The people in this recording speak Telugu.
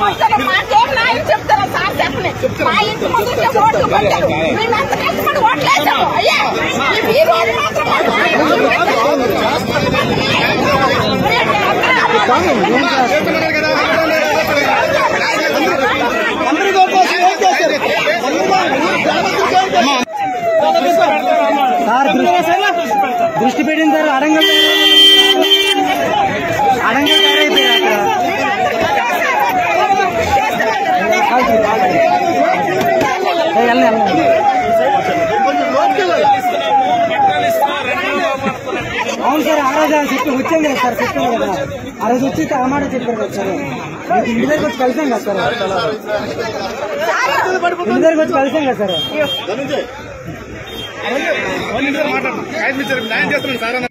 వచ్చారు మాకేం న్యాయం చెప్తారా సార్ చెప్పండి మా ఇంటి ముందుకే ఓట్లు పెట్టారు మేము ఎంత కష్టపడి ఓట్లు వేసాము అయ్యా ఈ- ఈ రోజు మాత్రం మాకు న్యాయం సార్ దృష్టి దృష్టి పెట్టింది సార్ అడంగల్ అడంగల్ తయారైపోయారు అక్కడ ఏ, వెళ్ళండి, వెళ్ళండి. అవును సార్ ఆ రోజు చెప్పి వచ్చాం కదా సార్ చెప్పాం కదా ఆ రోజు వచ్చి ఆ మాట చెప్పారు కదా సార్ మీకు ఇంటి దగ్గర వచ్చి కలిసాం కదా సార్ ఇంటి దగ్గర వచ్చి కలిసాం కదా సార్ ఐదు నిమిషాలు మాట్లాడు ఐదు నిమిషాలు న్యాయం చేస్తున్నాను సార్ అన్న